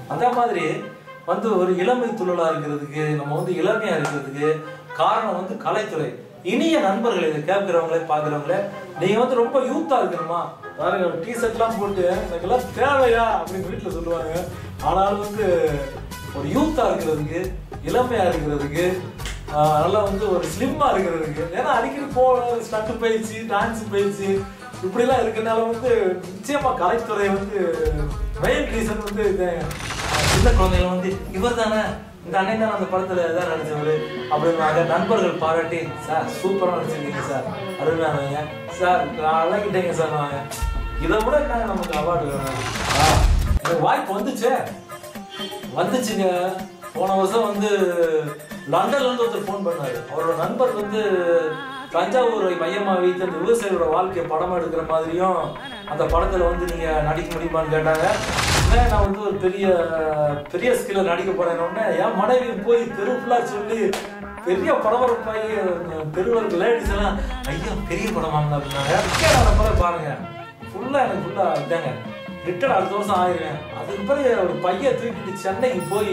அந்த மாதிரி வந்து ஒரு இளமை துள்ளலா இருக்கிறதுக்கு நம்ம வந்து இளமையா இருக்கிறதுக்கு காரணம் வந்து கலைத்துறை இனிய நண்பர்கள் இதை கேட்கிறவங்களே பார்க்குறவங்களே நீங்க வந்து ரொம்ப யூத்தா இருக்கணுமா பாருங்க டி ஷர்ட்லாம் போட்டு எனக்கெல்லாம் தேவையா அப்படின்னு வீட்டில் சொல்லுவாங்க ஆனாலும் வந்து ஒரு யூத்தா இருக்கிறதுக்கு இளமையா இருக்கிறதுக்கு ஆஹ் நல்லா வந்து ஒரு ஸ்லிம்மா இருக்கிறதுக்கு ஏன்னா அடிக்கடி போன ஸ்டண்ட் பயிற்சி டான்ஸ் பயிற்சி இப்படிலாம் இருக்கனால வந்து நிச்சயமா கலைத்துறை வந்து மெயின் ரீசன் வந்து இது ஆஹ் சின்ன குழந்தைங்க வந்து இவர் தானே இந்த அண்ணன் தான் அந்த படத்துல தான் நடிச்சவர் அப்படின்னாங்க நண்பர்கள் பாராட்டி சார் சூப்பரா நடிச்சிருக்கீங்க சார் அப்படின்னாங்க சார் அழகிட்டீங்க சார் நாங்க இதை விட என்ன நமக்கு அவார்டு வேணும் ஆ, எனக்கு வாய்ப்பு வந்துச்சே வந்துச்சுங்க போன வருஷம் வந்து லண்டன்ல இருந்து ஒருத்தர் ஃபோன் பண்ணாரு அவரோட நண்பர் வந்து தஞ்சாவூரை மையமா வைத்து அந்த விவசாயியோட வாழ்க்கையை படம் எடுக்கிற மாதிரியும் அந்த படத்துல வந்து நீங்க நடிக்க முடியுமான்னு கேட்டாங்க இல்லை, நான் வந்து ஒரு பெரிய பெரிய ஸ்கில்ல நடிக்க போறேன் உடனே என் மனைவி போய் தெரு ஃபுல்லா சொல்லி பெரிய பரபரப்பாகி தெருவில் இருக்க லேடிஸ் எல்லாம் ஐயா பெரிய படம் வாங்க அப்படின்னாங்க அந்த படம் பாருங்க ஃபுல்லா எனக்கு ஃபுல்லா இதாங்க ரிட்டர்ன் அடுத்த வருஷம் ஆயிருவேன் அதுக்கு பிறகு ஒரு பையன் தூக்கிட்டு சென்னைக்கு போய்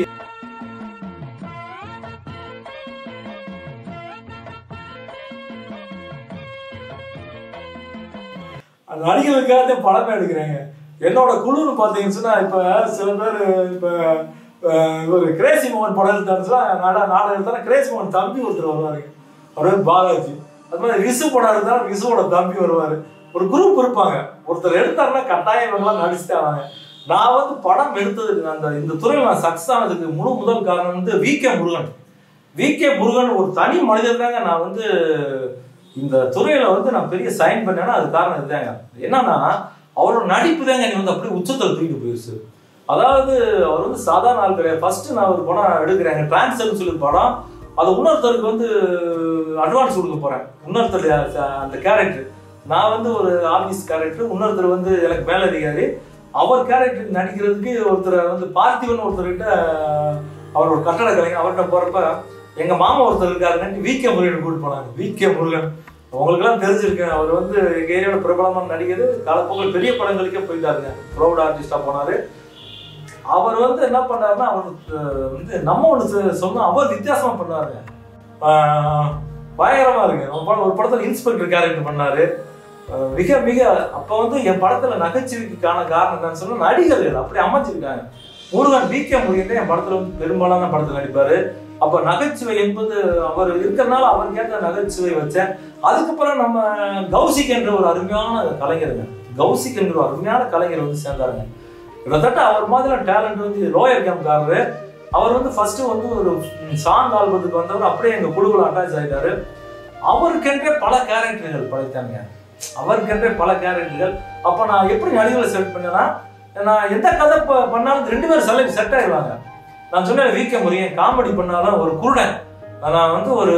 அந்த நடிகர்களுக்காக படமே எடுக்கிறாங்க என்னோட குழுன்னு பார்த்தீங்கன்னு சொன்னா இப்ப சில பேர் இப்ப அஹ், ஒரு கிரேசி மோகன் படம் எடுத்தாருன்னா நாடா நாடகம் எடுத்தா கிரேசி மோகன் தம்பி ஒருத்தர் வருவாரு அவர் பேர் பாலாஜி அது மாதிரி ரிசு படம் எடுத்தா ரிசுவோட தம்பி வருவாரு ஒரு குரூப் இருப்பாங்க ஒருத்தர் எடுத்தாருன்னா கட்டாயம் இவங்கெல்லாம் நடிச்சுட்டே ஆவாங்க நான் வந்து படம் எடுத்ததுக்கு அந்த இந்த துறையில் நான் சக்ஸஸ் ஆனதுக்கு முழு முதல் காரணம் வந்து V K Murugan V K Murugan ஒரு தனி மனிதர் தாங்க நான் வந்து இந்த துறையில வந்து நான் பெரிய சைன் பண்ணேன்னா அது காரணம் இதுதாங்க என்னன்னா அவரோட நடிப்பு தாங்க நீ வந்து அப்படியே உச்சத்தில் தூக்கிட்டு போயிடுச்சு அதாவது அவர் வந்து சாதாரண ஆள் கிடையாது ஃபர்ஸ்ட் நான் ஒரு படம் எடுக்கிறேங்க டிரான்ஸ்ஃபர்னு சொல்லி ஒரு படம் அது இன்னொருத்தருக்கு வந்து அட்வான்ஸ் கொடுக்க போறேன் இன்னொருத்தர் அஹ், அந்த கேரக்டர் நான் வந்து ஒரு ஆபீஸ் கேரக்டர் இன்னொருத்தர் வந்து எனக்கு மேலதிகாரி அவர் கேரக்டர் நடிக்கிறதுக்கு ஒருத்தர் வந்து பார்த்திபன் ஒருத்தர்கிட்ட அவர் ஒரு கட்டட கலைஞர் அவர்கிட்ட போறப்ப எங்க மாமா ஒருத்தர் இருக்காருன்னு வி கே முருகன் கூட்டு போனாங்க வி கே முருகன் உங்களுக்கெல்லாம் தெரிஞ்சிருக்கேன் அவர் வந்து எங்க ஏரியாவோட பிரபலமான நடிகர் காலப்போக்கில் பெரிய படங்களுக்கே போயிட்டாருங்க ப்ரௌட் ஆர்டிஸ்டா போனாரு அவர் வந்து என்ன பண்ணாருன்னா அவர் அஹ், வந்து நம்ம ஒன்று சொன்னோம் அவர் வித்தியாசமா பண்ணாருங்க ஆஹ், பயங்கரமா இருக்கு ஒரு படம் ஒரு படத்துல இன்ஸ்பெக்டர் கேரக்டர் பண்ணாரு அஹ், மிக மிக அப்ப வந்து என் படத்துல நகைச்சுவைக்கான காரணம் என்னன்னு சொன்னா நடிகர்கள் அப்படி அமைச்சிருக்காங்க முருகன் வி கே முருகன் என் படத்துல வந்து பெரும்பாலான படத்துல நடிப்பாரு அப்ப நகைச்சுவை என்பது அவர் இருக்கிறனால அவருக்கு ஏற்ற நகைச்சுவை வச்சேன் அதுக்கப்புறம் நம்ம கௌசிக் என்ற ஒரு அருமையான கலைஞருங்க கௌசிக் என்ற ஒரு அருமையான கலைஞர் வந்து சேர்ந்தாருங்க கிட்டத்தட்ட அவர் மாதிரி டேலண்ட் வந்து ரோயர் கேம்காரரு அவர் வந்து ஃபர்ஸ்ட் வந்து ஒரு சாங் ஆல்பத்துக்கு வந்தவர் அப்படியே எங்க குழுவில் அட்டாச் ஆயிட்டாரு அவருக்கென்றே பல கேரக்டர்கள் படைத்தாங்க அவருக்கென்றே பல கேரக்டர்கள் அப்ப நான் எப்படி நடிகர்களை செலக்ட் பண்ணேன்னா நான் எந்த கதை ப- பண்ணாலும் ரெண்டு பேரும் செலக்ட் செட் ஆயிடுவாங்க நான் சொன்னேன் வீக்க முறையன் காமெடி பண்ணாலும் ஒரு குருடன் நான் வந்து ஒரு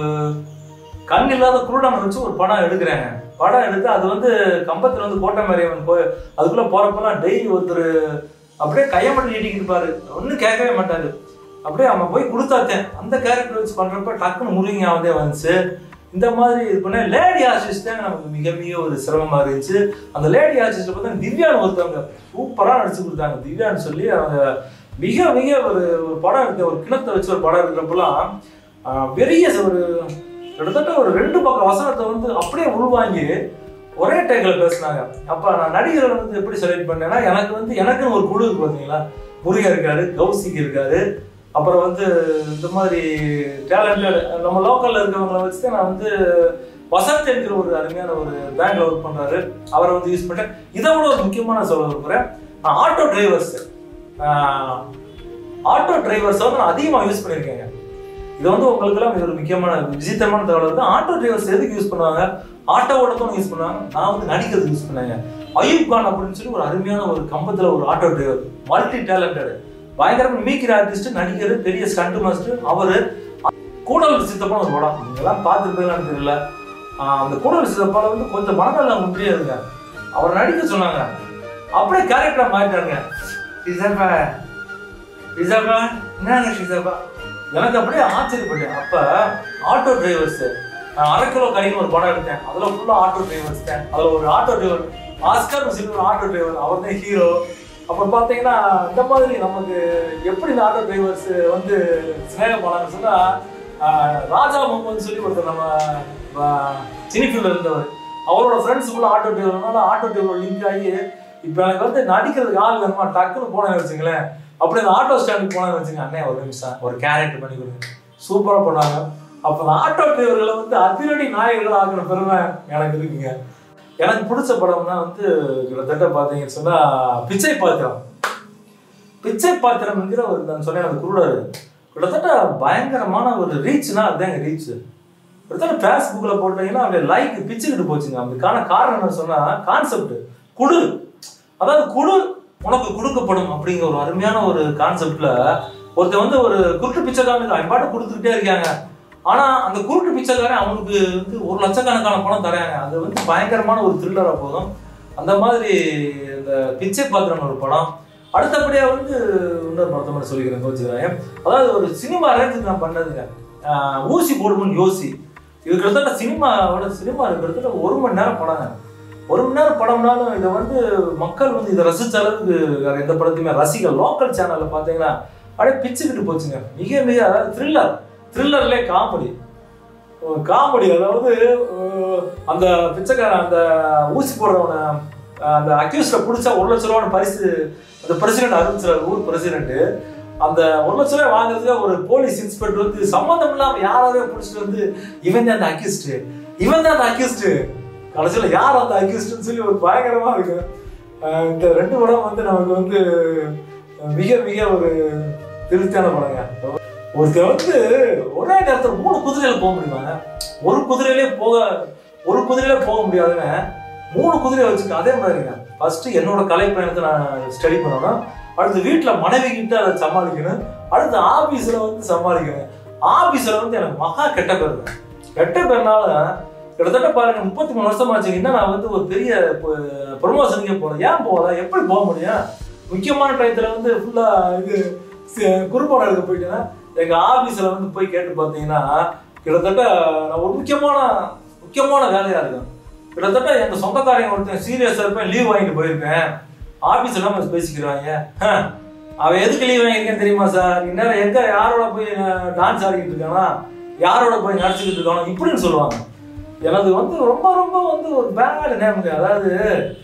கண் இல்லாத குருடனை வச்சு ஒரு படம் எடுக்கிறேங்க படம் எடுத்து அது வந்து கம்பத்துல வந்து கோட்டை மாரியம்மன் கோயில் அதுக்குள்ள போறப்பெல்லாம் டெய்லி ஒருத்தர் அப்படியே கையை மட்டும் நீட்டிக்கிட்டு இருப்பாரு ஒன்றும் கேட்கவே மாட்டாரு அப்படியே அவன் போய் கொடுத்தாத்தேன் அந்த கேரக்டர் வச்சு பண்றப்ப டக்குன்னு முருங்க அவந்தே வந்துச்சு இந்த மாதிரி இது பண்ண லேடி ஆர்டிஸ்ட் தான் நமக்கு மிக மிக ஒரு சிரமமா இருந்துச்சு அந்த லேடி ஆர்டிஸ்ட் பார்த்தா திவ்யான்னு ஒருத்தவங்க சூப்பரா நடிச்சு கொடுத்தாங்க திவ்யான்னு சொல்லி அவங்க மிக மிக ஒரு ஒரு படம் எடுத்த ஒரு கிணத்தை வச்சு ஒரு படம் எடுக்கிறப்பெல்லாம் ஆஹ், பெரிய ஒரு கிட்டத்தட்ட ஒரு ரெண்டு பக்கம் வசனத்தை வந்து அப்படியே உள்வாங்கி ஒரே டைம்ல பேசினாங்க அப்ப நான் நடிகரை வந்து எப்படி செலக்ட் பண்ணேன்னா எனக்கு வந்து எனக்குன்னு ஒரு குழு இருக்கு பார்த்தீங்களா முருகன் இருக்காரு கௌசிக் இருக்காரு அப்புறம் வந்து இந்த மாதிரி டேலண்டட் நம்ம லோக்கல்ல இருக்கவங்கள வச்சு தான் நான் வந்து வசந்த் என்கிற ஒரு அருமையான ஒரு பேங்க்ல ஒர்க் பண்றாரு அவரை வந்து யூஸ் பண்ணேன் இதை விட ஒரு முக்கியமான சொல்ல விரும்புறேன் ஆட்டோ டிரைவர்ஸ் ஆட்டோ டிரைவர்ஸ் வந்து நான் அதிகமாக யூஸ் பண்ணியிருக்கேங்க இது வந்து உங்களுக்கெல்லாம் இது ஒரு முக்கியமான விசித்திரமான தகவல் வந்து ஆட்டோ டிரைவர்ஸ் எதுக்கு யூஸ் பண்ணுவாங்க ஆட்டோ ஓட்டத்தும் யூஸ் பண்ணுவாங்க நான் வந்து நடிக்கிறதுக்கு யூஸ் பண்ணேங்க அயூப் கான் அப்படின்னு சொல்லி ஒரு அருமையான ஒரு கம்பத்துல ஒரு ஆட்டோ டிரைவர் மல்டி டேலண்டட் பயங்கரமா மீக்கிற ஆர்டிஸ்ட் நடிகர் பெரிய ஸ்டண்ட் மாஸ்டர் அவரு கூடல் சித்தப்பான ஒரு படம் நீங்கெல்லாம் பார்த்துருப்பீங்களான்னு தெரியல ஆஹ் அந்த கூடல் சித்தப்பால வந்து கொஞ்சம் மனநலம் முடியாதுங்க அவர் நடிக்க சொன்னாங்க அப்படியே கேரக்டரா மாறிட்டாருங்க சித்தப்பா சித்தப்பா என்னங்க சித்தப்பா எனக்கு அப்படியே ஆச்சரியப்பட்டேன் அப்ப ஆட்டோ டிரைவர்ஸ் நான் அரை கிலோ கறின்னு ஒரு படம் எடுத்தேன் அதுல ஃபுல்லா ஆட்டோ டிரைவர்ஸ் தான் அதுல ஒரு ஆட்டோ டிரைவர் ஆஸ்கர் சொல்லி ஒரு ஆட்டோ டிரைவர் அவர் தான் ஹீரோ அப்புறம் பார்த்தீங்கன்னா இந்த மாதிரி நமக்கு எப்படி இந்த ஆட்டோ டிரைவர்ஸ் வந்து சிநேகம் பண்ணாங்கன்னு சொன்னா ஆஹ், ராஜா முகமது சொல்லி ஒருத்தர் நம்ம சினிஃபீல்டில் இருந்தவர் அவரோட ஃப்ரெண்ட்ஸுக்குள்ள ஆட்டோ டிரைவர்னால ஆட்டோ டிரைவர் லிங்க் ஆகி இப்போ எனக்கு வந்து நடிக்கிறதுக்கு ஆள் வேணுமா டக்குன்னு போனேன்னு வச்சுங்களேன் அப்படி அந்த ஆட்டோ ஸ்டாண்டுக்கு போனேன்னு வச்சுங்க அண்ணே ஒரு நிமிஷம் ஒரு கேரக்டர் பண்ணி கொடுங்க சூப்பராக பண்ணாங்க அப்போ அந்த ஆட்டோ டிரைவர்களை வந்து அதிரடி நாயகர்கள் ஆகின பெருமை எனக்கு இருக்குங்க எனக்கு பிடிச்ச படம்னா வந்து கிட்டத்தட்ட பார்த்தீங்கன்னு சொன்னா பிச்சை பாத்திரம் பிச்சை பாத்திரம் என்கிற ஒரு நான் சொன்னேன் அந்த குருடர் கிட்டத்தட்ட பயங்கரமான ஒரு ரீச்னா அதுதாங்க ரீச் கிட்டத்தட்ட ஃபேஸ்புக்கில் போட்டீங்கன்னா அப்படியே லைக் பிச்சுக்கிட்டு போச்சுங்க அதுக்கான காரணம் என்ன சொன்னா கான்செப்ட் குடு அதாவது குடு உனக்கு கொடுக்கப்படும் அப்படிங்கிற ஒரு அருமையான ஒரு கான்செப்ட்ல ஒருத்தன் வந்து ஒரு குருட்டு பிச்சைக்காரனுக்கு அவன் பாட்டு கொடுத்துக்கிட்டே இருக்காங்க ஆனா அந்த குருட்டு பிச்சைக்காரன் அவனுக்கு வந்து ஒரு லட்சக்கணக்கான பணம் தராங்க அது வந்து பயங்கரமான ஒரு த்ரில்லரா போதும் அந்த மாதிரி இந்த பிச்சை பாத்திரம் ஒரு படம் அடுத்தபடியா வந்து இன்னொரு படத்தை மட்டும் சொல்லிக்கிறேன் கோச்சுக்கிறேன் அதாவது ஒரு சினிமா ரேஞ்சுக்கு நான் பண்ணதுங்க ஆஹ் ஊசி போடுமுன்னு யோசி இது கிட்டத்தட்ட சினிமாவோட சினிமா கிட்டத்தட்ட ஒரு மணி நேரம் படங்க ஒரு மணி நேரம் படம்னாலும் இதை வந்து மக்கள் வந்து இதை ரசிச்ச அளவுக்கு வேற எந்த படத்தையுமே ரசிகர் லோக்கல் சேனல்ல பாத்தீங்கன்னா அப்படியே பிச்சுக்கிட்டு போச்சுங்க மிக மிக அதாவது த்ரில்லர் த்ரில்லர்லேயே காமெடி காமெடி அதாவது அஹ், அந்த பிச்சைக்காரன் அந்த ஊசி போடுறவனை அஹ், அந்த அக்யூஸ்ட பிடிச்சா ஒரு லட்ச ரூபான்னு பரிசு அந்த பிரசிடென்ட் அறிவிச்சார் ஊர் பிரசிடென்ட் அந்த ஒரு லட்ச ரூபாய் வாங்குறதுக்கு ஒரு போலீஸ் இன்ஸ்பெக்டர் வந்து சம்மந்தம் இல்லாம யாராவது பிடிச்சிட்டு வந்து இவன் தான் அந்த அக்யூஸ்ட் இவன் தான் அந்த அக்யூஸ்ட் கடைசியில யார் அந்த அக்யூஸ்ட்னு சொல்லி ஒரு பயங்கரமா இருக்கு அஹ், இந்த ரெண்டு படம் வந்து நமக்கு வந்து மிக மிக ஒரு திருப்தியான படங்க ஒருத்தர் வந்து ஒரே நேரத்தில் மூணு குதிரையில போக முடியுமாங்க ஒரு குதிரையிலே போக ஒரு குதிரையில போக முடியாதுங்க மூணு குதிரையை வச்சுக்க அதே மாதிரிங்க ஃபர்ஸ்ட் என்னோட கலை பயணத்தை நான் ஸ்டடி பண்ணணும் அடுத்து வீட்டில் மனைவி கிட்ட அதை சமாளிக்கணும் அடுத்து ஆபீஸ்ல வந்து சமாளிக்கணும் ஆபீஸ்ல வந்து எனக்கு மகா கெட்ட பேருங்க கெட்ட பேர்னால கிட்டத்தட்ட பாருங்க முப்பத்தி மூணு வருஷம் ஆச்சு இன்னும் நான் வந்து ஒரு பெரிய ப்ரொமோஷனுக்கே போகல ஏன் போகல எப்படி போக முடியும் முக்கியமான டயத்துல வந்து ஃபுல்லா இது சி- குறும்படம் எடுக்க போயிட்டேன்னா எங்க ஆபீஸ்ல வந்து போய் கேட்டு பார்த்தீங்கன்னா கிட்டத்தட்ட நான் ஒரு முக்கியமான முக்கியமான வேலையா இருக்கும் கிட்டத்தட்ட எங்க சொந்தக்காரங்க ஒருத்தன் சீரியஸா இருப்பேன் லீவ் வாங்கிட்டு போயிருப்பேன் ஆபீஸ் எல்லாம் பேசிக்கிறாங்க ஹம், அவன் எதுக்கு லீவ் வாங்கியிருக்கேன் தெரியுமா சார் இந்நேரம் எங்க யாரோட போய் டான்ஸ் ஆடிக்கிட்டு இருக்கானா யாரோட போய் நடிச்சுக்கிட்டு இருக்கானோ இப்படின்னு சொல்லுவாங்க எனது வந்து ரொம்ப ரொம்ப வந்து ஒரு பேட் நேமுங்க அதாவது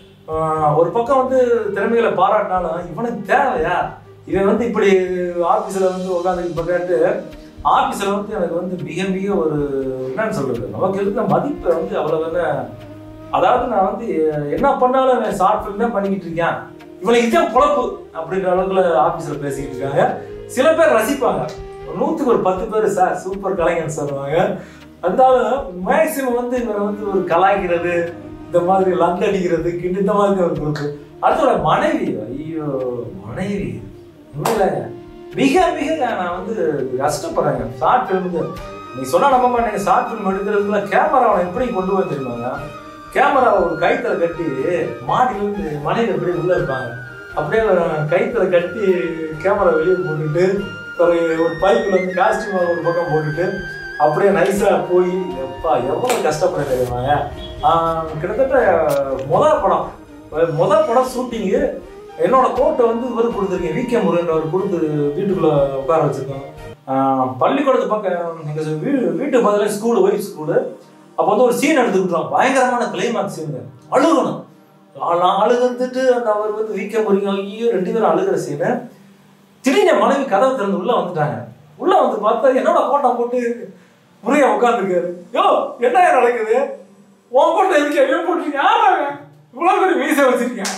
ஆஹ், ஒரு பக்கம் வந்து திறமைகளை பாராட்டினாலும் இவனுக்கு தேவையா இவன் வந்து இப்படி ஆபீஸ்ல வந்து உட்காந்து கேட்டு ஆபீஸ்ல வந்து எனக்கு வந்து மிக மிக ஒரு என்னன்னு சொல்றது நமக்கு இருந்த மதிப்பை வந்து அவ்வளவு அதாவது நான் வந்து என்ன பண்ணாலும் அவன் ஷார்ட் ஃபிலிம் தான் பண்ணிக்கிட்டு இருக்கேன் இவனுக்கு இதான் பொழப்பு அப்படின்ற அளவுக்குள்ள ஆபீஸ்ல பேசிக்கிட்டு இருக்காங்க சில பேர் ரசிப்பாங்க ஒரு நூத்துக்கு ஒரு பத்து பேர் சார் சூப்பர் கலைஞர் சொல்லுவாங்க இருந்தாலும் மேக்சிமம் வந்து இவரை வந்து ஒரு கலாய்க்கிறது இந்த மாதிரி லந்து அடிக்கிறது கிண்டு இந்த மாதிரி ஒரு குரூப் அடுத்தோட மனைவி ஐயோ மனைவி உண்மையிலங்க மிக மிக நான் வந்து கஷ்டப்படுறேங்க ஷார்ட் ஃபிலிமுக்கு நீ சொன்னா நம்ப மாட்டேங்க ஷார்ட் ஃபிலிம் எடுக்கிறதுக்குள்ள கேமராவை எப்படி கொண்டு வந்து தெரியுமாங்க கேமராவை ஒரு கைத்துல கட்டி மாடியில இருந்து மனைவி எப்படி உள்ள இருப்பாங்க அப்படியே கைத்துல கட்டி கேமரா வெளியே போட்டுட்டு ஒரு ஒரு பைப்புல வந்து காஸ்டியூம் ஒரு பக்கம் போட்டுட்டு அப்படியே நைஸா போய் எப்பா எவ்வளவு கஷ்டப்பட தெரியுமாங்க ஆஹ் கிட்டத்தட்ட முதல் படம் முதல் படம் ஷூட்டிங்கு என்னோட கோட்டை வந்து இவர் கொடுத்துருக்கேன் வி கே முருகன் அவர் கொடுத்து வீட்டுக்குள்ள உட்கார வச்சிருக்கோம் ஆஹ் பள்ளிக்கூடத்து பக்கம் எங்க வீடு வீட்டு பக்கத்துல ஸ்கூலு ஒய்ஃப் ஸ்கூலு அப்போ வந்து ஒரு சீன் எடுத்துக்கிட்டோம் பயங்கரமான கிளைமாக்ஸ் சீனுங்க அழுகணும் நான் அழுகுந்துட்டு அந்த அவர் வந்து வி கே முருகன் ஐயோ ரெண்டு பேரும் அழுகிற சீனு திடீர்னு என் மனைவி கதவை திறந்து உள்ள வந்துட்டாங்க உள்ள வந்து பார்த்தா என்னோட கோட்டை போட்டு முருகன் உட்காந்துருக்காரு யோ என்ன நடக்குது உன் கோட்டை எதுக்கு எவ்வளோ போட்டிருக்கீங்க ஆமாங்க இவ்வளோ பெரிய மீசை வச்சிருக்கேன்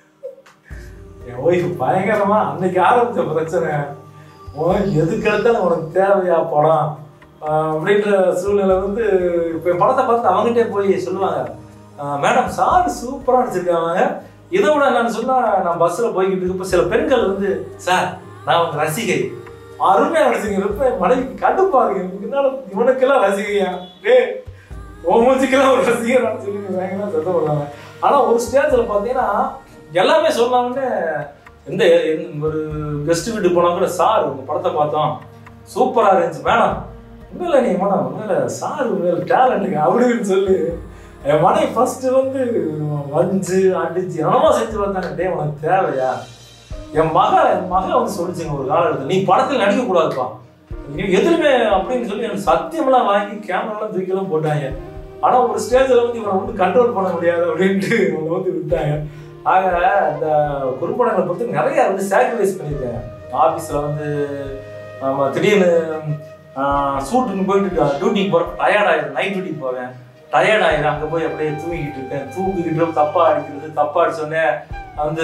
என் ஒய்ஃப் பயங்கரமா அன்னைக்கு ஆரம்பிச்ச பிரச்சனை உன் எதுக்கு எடுத்தாலும் உனக்கு தேவையா படம் ஆஹ் அப்படின்ற சூழ்நிலை வந்து இப்போ என் படத்தை பார்த்து அவங்ககிட்டே போய் சொல்லுவாங்க மேடம் சார் சூப்பராக நடிச்சிருக்காங்க இதை விட நான் சொன்னா நான் பஸ்ஸில் போய்கிட்டு இருக்கப்ப சில பெண்கள் வந்து சார் நான் உங்க ரசிகை அருமையா நடிச்சிருக்கிறப்ப என் மனைவிக்கு கடுப்பா இருக்கு இதனால இவனுக்கெல்லாம் ரசிகையா டே உன் மூஞ்சிக்கெல்லாம் ஒரு ரசிகர் சொல்லி பயங்கரமா சத்தம் போடுறாங்க ஆனா ஒரு ஸ்டேஜ்ல பாத்தீங்கன்னா எல்லாமே சொன்னாங்கன்னு எந்த எந்த- ஒரு கெஸ்ட் வீட்டுக்கு போனா கூட சார் உங்க படத்தை பார்த்தோம் சூப்பரா இருந்துச்சு மேடம் உண்மையில நீ மேடம் உண்மையில சார் உண்மையில டேலண்ட்டுங்க அப்படின்னு சொல்லி என் மனைவி ஃபர்ஸ்ட் வந்து வஞ்சு அடிச்சு என்னமோ செஞ்சு பார்த்தாங்க டே உனக்கு தேவையா என் மக என் மக வந்து சொல்லிச்சுங்க ஒரு காலகட்டத்தில் நீ படத்தில் நடிக்க கூடாதுப்பா நீ எதுவுமே அப்படின்னு சொல்லி எனக்கு சத்தியமெல்லாம் வாங்கி கேமராலாம் தூக்கிலாம் போட்டாங்க ஆனா ஒரு ஸ்டேஜ்ல வந்து இவனை வந்து கண்ட்ரோல் பண்ண முடியாது அப்படின்ட்டு இவனை வந்து விட்டாங்க ஆக இந்த குறும்படங்களை பொறுத்து நிறைய வந்து சாக்ரிஃபைஸ் பண்ணியிருக்காங்க ஆஃபீஸில் வந்து நம்ம திடீர்னு ஷூட்டுன்னு போயிட்டு டியூட்டிக்கு போகிறேன் டயர்ட் ஆயிடும் நைட் டியூட்டிக்கு போவேன் டயர்ட் ஆயிடும் அங்கே போய் அப்படியே தூங்கிட்டு இருக்கேன் தூங்கிக்கிட்டு தப்பா அடிக்கிறது தப்பா அடிச்சோடனே வந்து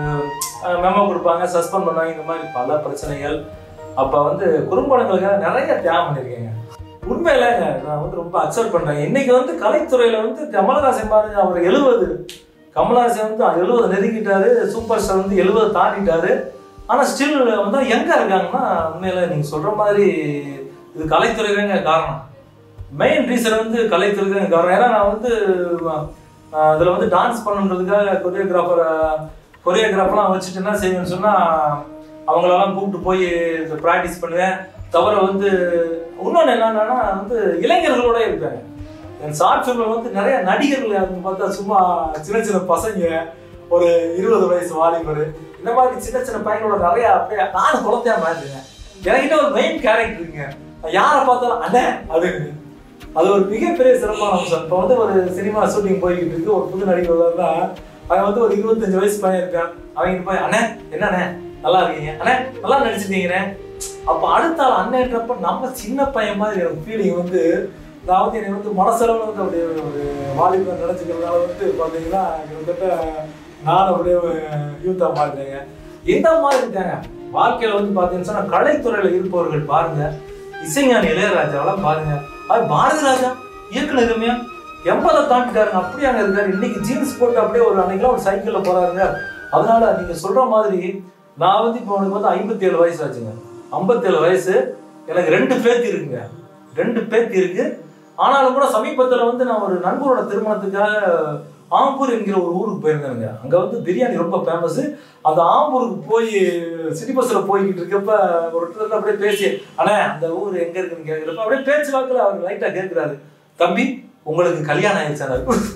மெமோ கொடுப்பாங்க சஸ்பெண்ட் பண்ணுவாங்க இந்த மாதிரி பல பிரச்சனைகள் அப்போ வந்து குறும்படங்களுக்காக நிறைய தியாகம் பண்ணியிருக்கேங்க உண்மையிலங்க நான் வந்து ரொம்ப அக்செப்ட் பண்றேன் இன்னைக்கு வந்து கலைத்துறையில வந்து கமலஹாசன் பாருங்க அவர் எழுபது கமலஹாசன் வந்து எழுபது நெருங்கிட்டாரு சூப்பர் ஸ்டார் வந்து எழுபது தாண்டிட்டாரு ஆனா ஸ்டில் வந்து எங்க இருக்காங்கன்னா உண்மையில நீங்க சொல்ற மாதிரி இது கலைத்துறை தாங்க காரணம் மெயின் ரீசன் வந்து கலைத்துறை தாங்க காரணம் ஏன்னா நான் வந்து அஹ், அதுல வந்து டான்ஸ் பண்ணணுன்றதுக்காக கொரியோகிராஃபரை கொரியோகிராஃபர்லாம் வச்சுட்டு என்ன செய்வேன்னு சொன்னா அவங்களெல்லாம் கூப்பிட்டு போய் ப்ராக்டிஸ் பண்ணுவேன் தவிர வந்து இன்னொன்று என்னன்னா வந்து இளைஞர்களோட இருப்பேன் என் ஷார்ட் ஃபிலிம்ல வந்து நிறைய நடிகர்கள் யாருன்னு பார்த்தா சும்மா சின்ன சின்ன பசங்க ஒரு இருபது வயசு வாலிபர் இந்த மாதிரி சின்ன சின்ன பையனோட நிறைய அப்படியே நானும் குழந்தையா மாறிடுவேன் எனக்கிட்ட ஒரு மெயின் கேரக்டர் இருக்குங்க நான் யாரை பார்த்தாலும் அண்ணே அப்படின்னு அது ஒரு மிகப்பெரிய சிறப்பான அம்சம் இப்போ வந்து ஒரு சினிமா ஷூட்டிங் போய்கிட்டு இருக்கு ஒரு புது நடிகர் வந்தா அவன் வந்து ஒரு இருபத்தஞ்சு வயசு பையன் இருக்கான் அவங்க போய் அண்ணே என்னண்ணே நல்லா இருக்கீங்க அண்ணே நல்லா நடிச்சிருக்கீங்கண்ணே அப்ப அடுத்த ஆள் அண்ணன்றப்ப நம்ம சின்ன பையன் மாதிரி எனக்கு ஃபீலிங் வந்து நான் வந்து என்னை வந்து மனசளவில் வந்து அப்படியே ஒரு வாலிபர் நினைச்சுக்கிறதுனால வந்து பார்த்தீங்கன்னா கிட்டத்தட்ட நான் அப்படியே யூத்தா மாறிட்டேங்க இந்த மாதிரி இருக்காங்க வாழ்க்கையில வந்து பார்த்தீங்கன்னு சொன்னா கலைத்துறையில இருப்பவர்கள் பாருங்க இசைஞானி இளையராஜாவெல்லாம் பாருங்க அது பாரதி ராஜா இயக்குனர் ரம்யா எண்பதை தாண்டிட்டாருங்க அப்படியே அங்க இருக்காரு இன்னைக்கு ஜீன்ஸ் போட்டு அப்படியே ஒரு அன்னைக்கெல்லாம் ஒரு சைக்கிள்ல போறாருங்க அதனால நீங்க சொல்ற மாதிரி நான் வந்து இப்போ உனக்கு வந்து ஐம்பத்தி ஏழு வயசு ஆச்சுங்க ஐம்பத்தேழு வயசு எனக்கு ரெண்டு பேத்தி இருக்குங்க ரெண்டு பேத்தி இருக்கு ஆனாலும் கூட சமீபத்துல வந்து நான் ஒரு நண்பரோட திருமணத்துக்காக ஆம்பூர் என்கிற ஒரு ஊருக்கு போயிருந்தேங்க அங்க வந்து பிரியாணி ரொம்ப ஃபேமஸ் அந்த ஆம்பூருக்கு போய் சிட்டி பஸ்ல போய்கிட்டு இருக்கப்ப ஒரு இடத்துல அப்படியே பேசி அண்ணே அந்த ஊர் எங்க இருக்குன்னு கேட்கிறப்ப அப்படியே பேச்சு வாக்குல அவர் லைட்டா கேட்கிறாரு தம்பி உங்களுக்கு கல்யாணம் ஆயிடுச்சாரு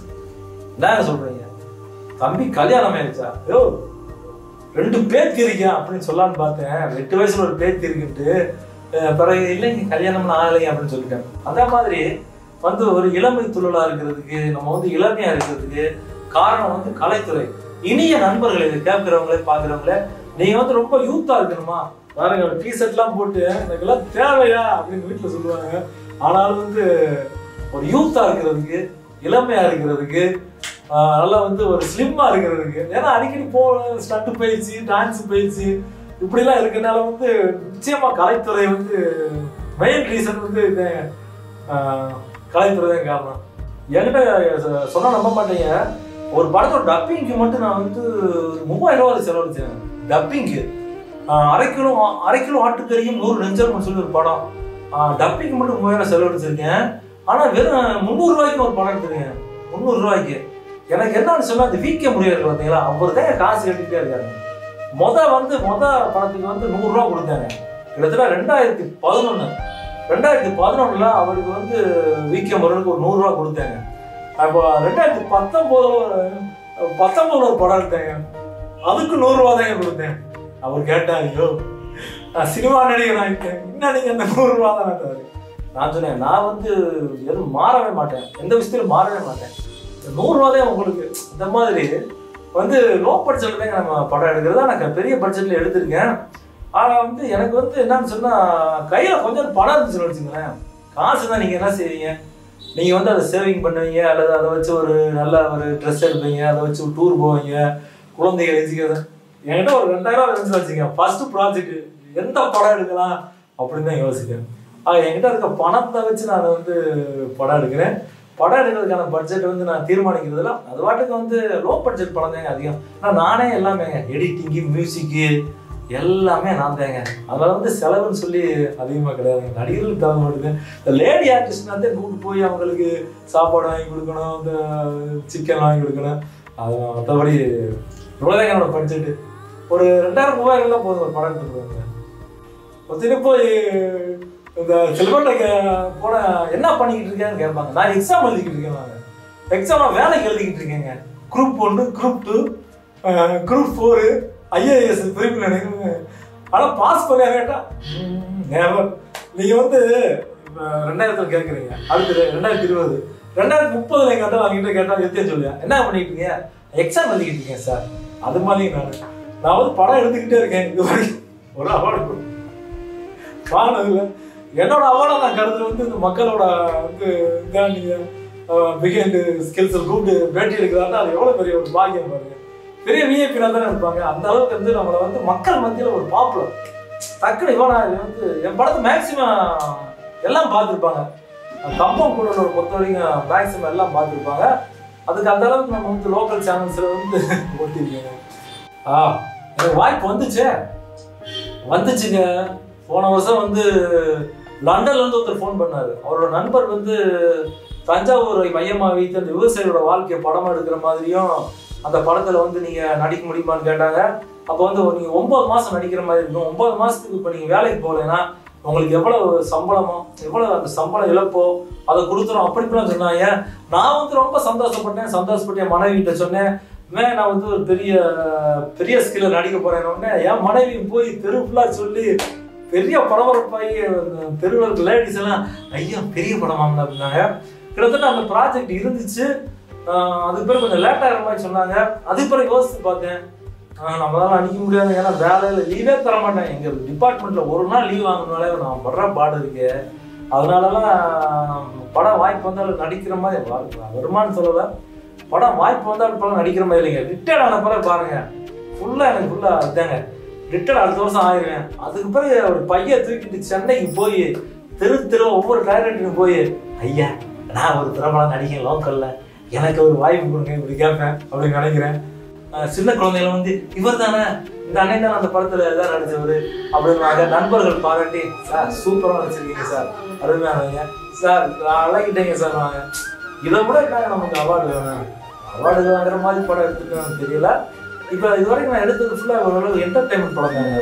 என்ன சொல்றீங்க தம்பி கல்யாணம் ஆயிடுச்சா யோ ரெண்டு பேத்தி இருக்கேன் அப்படின்னு சொல்லலான்னு பார்த்தேன் எட்டு வயசுல ஒரு பேத்தி இருக்குன்ட்டு அஹ் பிறகு இல்லைங்க கல்யாணம்னு ஆகலைங்க அப்படின்னு சொல்லிட்டேன் அந்த மாதிரி வந்து ஒரு இளமை துள்ளலா இருக்கிறதுக்கு நம்ம வந்து இளமையா இருக்கிறதுக்கு காரணம் வந்து கலைத்துறை இனிய நண்பர்கள் இதை கேட்கிறவங்களே பாக்குறவங்களே நீங்க வந்து ரொம்ப யூத்தா இருக்கணுமா பாருங்க டி ஷர்ட்லாம் போட்டு எனக்கெல்லாம் தேவையா அப்படின்னு வீட்டுல சொல்லுவாங்க ஆனாலும் வந்து ஒரு யூத்தா இருக்கிறதுக்கு இளமையா இருக்கிறதுக்கு ஆஹ் நல்லா வந்து ஒரு ஸ்லிம்மா இருக்கிறதுக்கு ஏன்னா அடிக்கடி போ ஸ்டண்ட் பயிற்சி டான்ஸ் பயிற்சி இப்படிலாம் இருக்கனால வந்து நிச்சயமா கலைத்துறை வந்து மெயின் ரீசன் வந்து இது, ஆஹ், கலைத்துறை தான் காரணம் என்கிட்ட சொ- சொன்னா நம்ப மாட்டீங்க ஒரு படத்தோட டப்பிங்க்கு மட்டும் நான் வந்து மூவாயிரம் ரூபாய் செலவழிச்சேன் டப்பிங்க்கு அரை கிலோ அரை கிலோ ஆட்டுக்கறியும் நூறு நெஞ்சல்னு சொல்லி ஒரு படம் டப்பிங்க்கு மட்டும் மூவாயிரம் செலவழிச்சிருக்கேன் ஆனா வெறும் முந்நூறு ரூபாய்க்கு ஒரு படம் எடுத்துருக்கேன் முந்நூறு ரூபாய்க்கு எனக்கு என்னன்னு சொன்னா அந்த விகே முடியாது பார்த்தீங்களா அவர் தான் காசு கட்டிட்டே இருக்காங்க மொத வந்து மொத படத்துக்கு வந்து நூறு ரூபா கொடுத்தாங்க கிட்டத்தட்ட ரெண்டாயிரத்தி பதினொன்னு ரெண்டாயிரத்தி பதினொன்னுல அவருக்கு வந்து விகே முருகனுக்கு ஒரு நூறு ரூபா கொடுத்தாங்க அப்போ ரெண்டாயிரத்தி பத்தொன்பதுல ஒரு பத்தொன்பதுல ஒரு படம் எடுத்தாங்க அதுக்கு நூறு ரூபா தாங்க கொடுத்தேன் அவர் கேட்டார் ஐயோ நான் சினிமா நடிகர் ஆகிட்டேன் என்ன நீங்க அந்த நூறு ரூபா தான் கேட்டாரு நான் சொன்னேன் நான் வந்து எதுவும் மாறவே மாட்டேன் எந்த விஷயத்திலும் மாறவே மாட்டேன் இந்த நூறு ரூபா தான் உங்களுக்கு இந்த மாதிரி வந்து லோ பட்ஜெட்ல தான் நம்ம படம் எடுக்கிறது நான் பெரிய பட்ஜெட்ல எடுத்திருக்கேன் ஆனா வந்து எனக்கு வந்து என்னன்னு சொன்னா கையில கொஞ்சம் பணம் இருந்துச்சுன்னு வச்சுங்களேன் காசு தான் நீங்க என்ன செய்வீங்க நீங்க வந்து அதை சேவிங் பண்ணுவீங்க அல்லது அதை வச்சு ஒரு நல்ல ஒரு ட்ரெஸ் எடுப்பீங்க அதை வச்சு ஒரு டூர் போவீங்க குழந்தைகள் எஜுக்கிறது என்கிட்ட ஒரு ரெண்டாயிரம் இருந்துச்சு வச்சுங்க ஃபர்ஸ்ட் ப்ராஜெக்ட் எந்த படம் எடுக்கலாம் அப்படின்னு தான் யோசிக்கிறேன் ஆக என்கிட்ட இருக்க பணத்தை வச்சு நான் வந்து படம் எடுக்கிறேன் படம் எடுக்கிறதுக்கான பட்ஜெட் வந்து நான் தீர்மானிக்கிறதுல அது பாட்டுக்கு வந்து லோ பட்ஜெட் படம் தாங்க அதிகம் ஆனால் நானே எல்லாமே எடிட்டிங்கு மியூசிக்கு எல்லாமே நான் தாங்க அதனால வந்து செலவுன்னு சொல்லி அதிகமாக கிடையாது நடிகர்களுக்கு தகுந்த மட்டும் இந்த லேடி ஆர்டிஸ்ட் வந்து கூப்பிட்டு போய் அவங்களுக்கு சாப்பாடு வாங்கி கொடுக்கணும் இந்த சிக்கன் வாங்கி கொடுக்கணும் அது மற்றபடி இவ்வளோதாங்க என்னோட பட்ஜெட்டு ஒரு ரெண்டாயிரம் மூவாயிரம் தான் போதும் ஒரு படம் எடுத்துருவாங்க ஒருத்தர் போய் இந்த செல்வன்டைக்கு போன என்ன பண்ணிக்கிட்டு இருக்கேன்னு கேட்பாங்க நான் எக்ஸாம் எழுதிக்கிட்டு இருக்கேன் நான் எக்ஸாம் வேலைக்கு எழுதிக்கிட்டு இருக்கேங்க குரூப் ஒன்று group two group four IAS பிரிவு ஆனா பாஸ் பண்ண வேண்டாம் நேவர் நீங்க வந்து இப்ப ரெண்டாயிரத்துல கேக்குறீங்க அடுத்து ரெண்டாயிரத்தி இருபது ரெண்டாயிரத்தி முப்பதுல எங்க அண்ணன் வாங்கிட்டு கேட்டா எத்தையும் சொல்லுங்க என்ன பண்ணிட்டு இருக்கீங்க எக்ஸாம் எழுதிக்கிட்டு இருக்கேன் சார் அது மாதிரி நான் நான் வந்து படம் எடுத்துக்கிட்டே இருக்கேன் இது வரைக்கும் ஒரு அவார்டு வாங்கினதில்ல என்னோட அவார்டை நான் கருத்துல வந்து இந்த மக்களோட வந்து இதான் நீங்க பிஹைண்ட் ஸ்கில்ஸ் கூப்பிட்டு பேட்டி எடுக்கிறாருன்னா அது எவ்வளவு பெரிய ஒரு பாக்கியம் பாருங்க பெரிய விஐபி தானே இருப்பாங்க அந்த அளவுக்கு வந்து நம்மளை வந்து மக்கள் மத்தியில ஒரு பாப்புலர் டக்குனு இவனா இது வந்து என் படத்தை மேக்சிமம் எல்லாம் பார்த்துருப்பாங்க கம்பம் குழுவோட பொறுத்த வரைக்கும் மேக்சிமம் எல்லாம் பார்த்துருப்பாங்க அதுக்கு அந்த அளவுக்கு நம்ம வந்து லோக்கல் சேனல்ஸ்ல வந்து ஓட்டிருக்கீங்க ஆ எனக்கு வாய்ப்பு வந்துச்சே வந்துச்சுங்க போன வருஷம் வந்து லண்டன்ல இருந்து ஒருத்தர் ஃபோன் பண்ணாரு அவரோட நண்பர் வந்து தஞ்சாவூரை மையமா வைத்து அந்த விவசாயியோட வாழ்க்கையை படம் எடுக்கிற மாதிரியும் அந்த படத்துல வந்து நீங்க நடிக்க முடியுமான்னு கேட்டாங்க அப்போ வந்து நீங்க ஒன்பது மாசம் நடிக்கிற மாதிரி இருக்கும் ஒன்பது மாசத்துக்கு இப்போ நீங்க வேலைக்கு போகலைன்னா உங்களுக்கு எவ்வளவு சம்பளமோ எவ்வளவு அந்த சம்பளம் இழப்போ அதை கொடுத்துரும் அப்படி இப்படிலாம் சொன்னாங்க நான் வந்து ரொம்ப சந்தோஷப்பட்டேன் சந்தோஷப்பட்டு என் மனைவிட்ட சொன்னேன் மே நான் வந்து ஒரு பெரிய பெரிய ஸ்கில்ல நடிக்க போறேன் உடனே என் மனைவி போய் தெரு ஃபுல்லா சொல்லி பெரிய பரபரப்பாகி தெருவில் இருக்க லேடிஸ் எல்லாம் ஐயா பெரிய படமாம்ல அப்படின்னாங்க கிட்டத்தட்ட அந்த ப்ராஜெக்ட் இருந்துச்சு ஆஹ் அதுக்கு பிறகு கொஞ்சம் லேட் ஆகிற மாதிரி சொன்னாங்க அதுக்கு பிறகு யோசிச்சு பார்த்தேன் ஆஹ் நம்மளால அடிக்க முடியாது ஏன்னா வேலையில லீவே தர மாட்டேன் எங்க டிபார்ட்மெண்ட்ல ஒரு நாள் லீவ் வாங்கினாலே நான் படுற பாடு இருக்கு அதனாலலாம் படம் வாய்ப்பு வந்தாலும் நடிக்கிற மாதிரி வா- வருமானம் சொல்லல படம் வாய்ப்பு வந்தாலும் படம் நடிக்கிற மாதிரி இல்லைங்க ரிட்டையர்ட் ஆன பிறகு பாருங்க ஃபுல்லா எனக்கு ஃபுல்லா இதாங்க ரிட்டையர்ட் அடுத்த வருஷம் ஆயிருவேன் அதுக்கு பிறகு ஒரு பையன் தூக்கிட்டு சென்னைக்கு போய் தெரு தெரு ஒவ்வொரு டைரக்டரும் போய் ஐயா நான் ஒரு திரைப்படம் நடிக்கேன் லோக்கல்ல எனக்கு ஒரு வாய்ப்பு கொடுங்க இப்படி கேட்பேன் அப்படின்னு நினைக்கிறேன் அஹ் சின்ன குழந்தைகள் வந்து இவர் தானே இந்த அண்ணன் தானே அந்த படத்துல எதாவது நடிச்சவர் அப்படின்னாங்க நண்பர்கள் பாராட்டி சார் சூப்பரா நடிச்சிருக்கீங்க சார் அருமையானவங்க சார் நான் அழகிட்டேங்க சார் வாங்க இதை விட என்னங்க நமக்கு அவார்டு வேணும் அவார்டு வாங்குற மாதிரி படம் எடுத்துக்கணும்னு தெரியல இப்போ இது வரைக்கும் நான் எடுத்தது ஃபுல்லாக ஓரளவு என்டர்டைன்மெண்ட் படம் தாங்க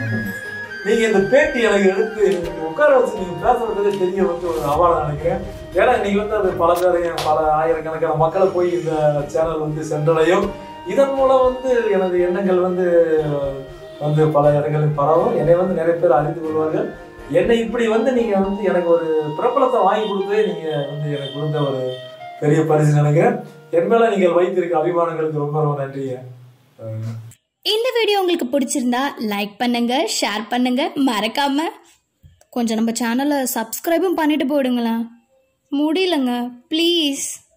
நீங்க இந்த பேட்டி எனக்கு எடுத்து நீங்க உட்கார வச்சு நீங்க பேசுறதுக்கு தெரிய வந்து ஒரு அவார்டு நினைக்கிறேன் ஏன்னா இன்னைக்கு வந்து அது பல பேரையும் பல ஆயிரக்கணக்கான மக்களை போய் இந்த சேனல் வந்து சென்றடையும் இதன் மூலம் வந்து எனது எண்ணங்கள் வந்து வந்து பல இடங்களில் பரவும் என்னை வந்து நிறைய பேர் அறிந்து கொள்வார்கள் என்னை இப்படி வந்து நீங்க வந்து எனக்கு ஒரு பிரபலத்தை வாங்கி கொடுத்தே நீங்க வந்து எனக்கு கொடுத்த ஒரு பெரிய பரிசு நினைக்கிறேன் என் மேல நீங்கள் வைத்திருக்க அபிமானங்களுக்கு ரொம்ப ரொம்ப நன்றிங்க அஹ் இந்த வீடியோ உங்களுக்கு பிடிச்சிருந்தா லைக் பண்ணுங்க ஷேர் பண்ணுங்க மறக்காம கொஞ்சம் நம்ம சேனலை சப்ஸ்கிரைபும் பண்ணிட்டு போயிடுங்களேன் முடியலங்க ப்ளீஸ்